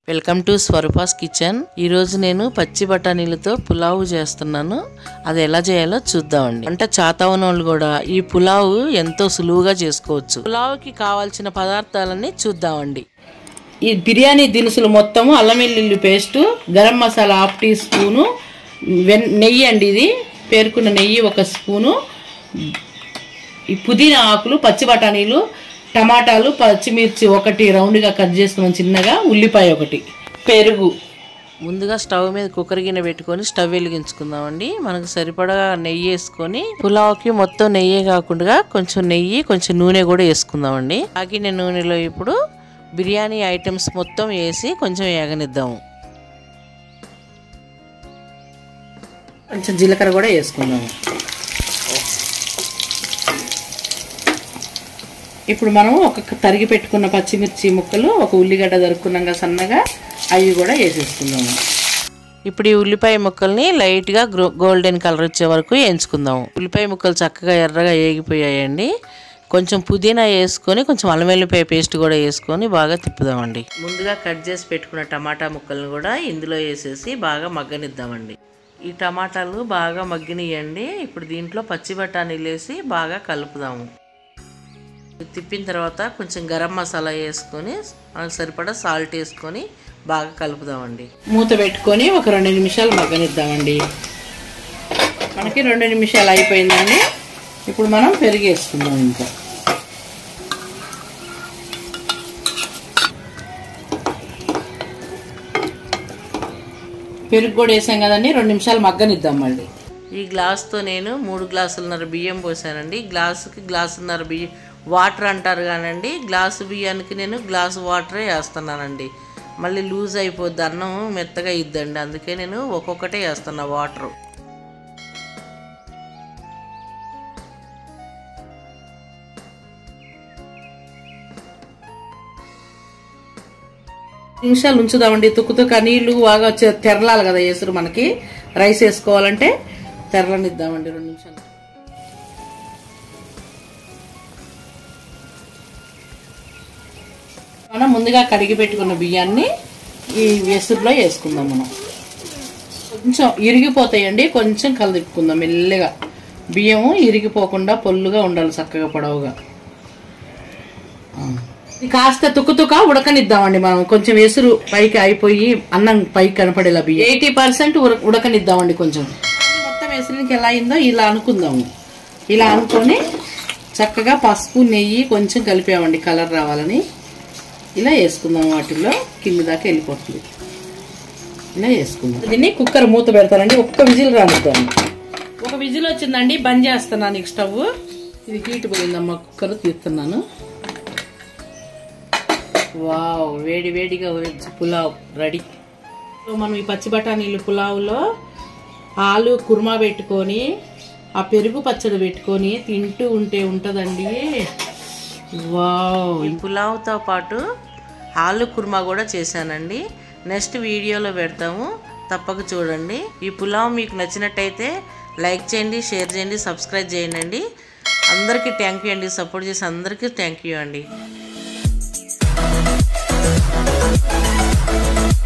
welcome to స్వరూపాస్ kitchen ఈరోజు నేను పచ్చి బఠానీలతో పులావ్ చేస్తున్నాను అది ఎలా చేయాలో చూద్దామండి అంటే చాతావన వాళ్ళు కూడా ఈ పులావ్ ఎంతో సులువుగా చేసుకోవచ్చు పులావ్కి కావాల్సిన పదార్థాలన్నీ చూద్దామండి ఈ బిర్యానీ దినుసులు మొత్తము అల్లం వెల్లుల్లి paste garam masala half teaspoon వెన్ నెయ్యి అండి ఇది పేరుకున్న నెయ్యి ఒక స్పూను ఈ పుదీనా ఆకులు పచ్చి బఠానీలు టమాటాలు పచ్చిమిర్చి ఒకటి రౌండ్గా కట్ చేసుకున్నాం చిన్నగా ఉల్లిపాయ ఒకటి పెరుగు ముందుగా స్టవ్ మీద కుక్కర్ గిన్నె పెట్టుకొని స్టవ్ వెలిగించుకుందామండి మనకు సరిపడా నెయ్యి వేసుకొని పులావ్కి మొత్తం నెయ్యే కాకుండా కొంచెం నెయ్యి కొంచెం నూనె కూడా వేసుకుందామండి ఆగిన నూనెలో ఇప్పుడు బిర్యానీ ఐటమ్స్ మొత్తం వేసి కొంచెం ఏగనిద్దాము కొంచెం జీలకర్ర కూడా వేసుకుందాము ఇప్పుడు మనం ఒక తరిగి పెట్టుకున్న పచ్చిమిర్చి ముక్కలు ఒక ఉల్లిగడ్డ దొరుకున్నాం కదా సన్నగా అవి కూడా వేసేసుకుందాము ఇప్పుడు ఈ ఉల్లిపాయ ముక్కల్ని లైట్గా గ్రో గోల్డెన్ కలర్ వచ్చే వరకు వేయించుకుందాం ఉల్లిపాయ ముక్కలు చక్కగా ఎర్రగా ఏగిపోయాయండి కొంచెం పుదీనా వేసుకొని కొంచెం అల్లం వెల్లిపాయ పేస్ట్ కూడా వేసుకొని బాగా తిప్పుదామండి ముందుగా కట్ చేసి పెట్టుకున్న టమాటా ముక్కలను కూడా ఇందులో వేసేసి బాగా మగ్గనిద్దామండి ఈ టమాటాలు బాగా మగ్గినియండి ఇప్పుడు దీంట్లో పచ్చి బఠానీలు వేసి బాగా కలుపుదాము తిప్పిన తర్వాత కొంచెం గరం మసాలా వేసుకొని మనకు సరిపడా సాల్ట్ వేసుకొని బాగా కలుపుదామండి మూత పెట్టుకొని ఒక రెండు నిమిషాలు మగ్గనిద్దామండి మనకి రెండు నిమిషాలు అయిపోయిందండి ఇప్పుడు మనం పెరుగు వేసుకుందాం ఇంకా పెరుగు కూడా వేసాం కదండి రెండు నిమిషాలు మగ్గనిద్దాం మళ్ళీ ఈ గ్లాస్తో నేను మూడు గ్లాసులున్నర బియ్యం పోసానండి గ్లాసుకి గ్లాసున్నర బియ్యం వాటర్ అంటారు కానండి గ్లాసు బియ్యానికి నేను గ్లాసు వాటరే వేస్తున్నానండి మళ్ళీ లూజ్ అయిపోద్ది అన్నం మెత్తగా ఇద్దండి అందుకే నేను ఒక్కొక్కటే వేస్తున్నా వాటర్ నిమిషాలు ఉంచుదామండి తుక్కు తుక్క నీళ్లు బాగా వచ్చే తెరలాలి కదా వేసురు మనకి రైస్ వేసుకోవాలంటే తెరలనిద్దామండి రెండు నిమిషాలు మనం ముందుగా కడిగి పెట్టుకున్న బియ్యాన్ని ఈ వెసురులో వేసుకుందాం మనం కొంచెం ఇరిగిపోతాయండి కొంచెం కలదిప్పుకుందాం మెల్లగా బియ్యము ఇరిగిపోకుండా పొల్లుగా ఉండాలి చక్కగా పొడవుగా ఇది కాస్త తుక్కు తుక్క ఉడకనిద్దామండి మనం కొంచెం ఎసురు పైకి అయిపోయి అన్నం పైకి కనపడేలా బియ్యం ఎయిటీ పర్సెంట్ ఉడకనిద్దామండి కొంచెం మొత్తం ఎసురునికి ఎలా అయిందో ఇలా అనుకుందాము ఇలా అనుకొని చక్కగా పసుపు నెయ్యి కొంచెం కలిపామండి కలర్ రావాలని ఇలా వేసుకుందాం వాటిల్లో కింది దాకా వెళ్ళిపోతుంది ఇలా వేసుకుందాం దీన్ని కుక్కర్ మూత పెడతానండి ఒక్క విజిల్ రానిద్దాం ఒక విజిల్ వచ్చిందండి బంద్ చేస్తున్నాను ఈ స్టవ్ ఇది హీట్ పోయిందమ్మా కుక్కర్ తీస్తున్నాను వావ్ వేడి వేడిగా వెజ్ పులావ్ రెడీ సో మనం ఈ పచ్చి బఠానీలు పులావ్లో ఆలు కుర్మా పెట్టుకొని ఆ పెరుగు పచ్చడి పెట్టుకొని తింటూ ఉంటే ఉంటుందండి వావ్ ఈ పులావ్తో పాటు ఆలు కుర్మా కూడా చేశానండి నెక్స్ట్ వీడియోలో పెడతాము తప్పక చూడండి ఈ పులావ్ మీకు నచ్చినట్టయితే లైక్ చేయండి షేర్ చేయండి సబ్స్క్రైబ్ చేయండి అందరికీ థ్యాంక్ యూ అండి సపోర్ట్ చేసి అందరికీ థ్యాంక్ యూ అండి